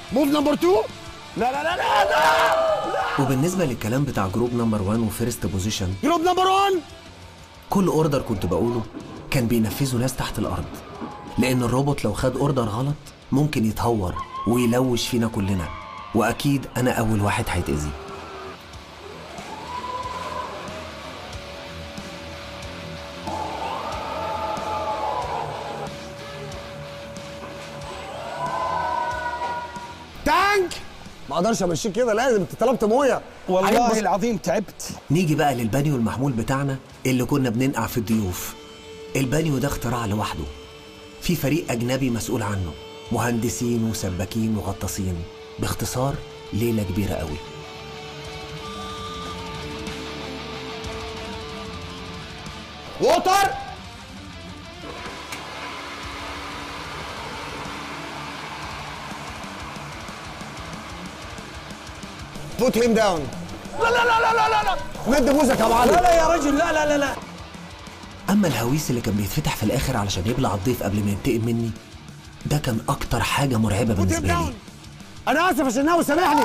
موف نمبر 2 لا لا لا لا لا وبالنسبة للكلام بتاع جروب نمبر 1 وفيرست بوزيشن جروب نمبر 1 كل اوردر كنت بقوله كان بينفذه ناس تحت الارض لان الروبوت لو خد اوردر غلط ممكن يتهور ويلوش فينا كلنا واكيد انا اول واحد هيتاذي تانك ما اقدرش امشيك كده لازم انت طلبت مويه والله حاجات العظيم تعبت نيجي بقى للبانيو المحمول بتاعنا اللي كنا بننقع في الضيوف البانيو ده اختراع لوحده في فريق أجنبي مسؤول عنه مهندسين وسباكين وغطاسين باختصار ليلة كبيرة قوي ووتر بوت هيم داون لا لا لا لا لا لا لا مد بوزك يا ابو علي لا لا يا رجل لا لا لا لا أما الهويس اللي كان بيتفتح في الآخر علشان يبلع الضيف قبل ما ينتقم مني ده كان أكتر حاجة مرعبة بوت هيم بالنسبة لي داون انا اسف يا شناوي سامحني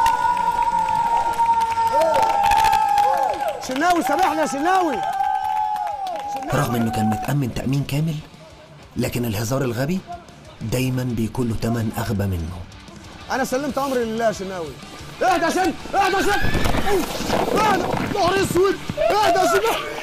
شناوي سامحني يا شناوي رغم إنه كان متأمن تأمين كامل لكن الهزار الغبي دايما بيكون له تمن أغبى منه انا سلمت امري لله يا شناوي اهدى يا شن اهدى يا شن اهدى نهار اسود اهدى يا شناوي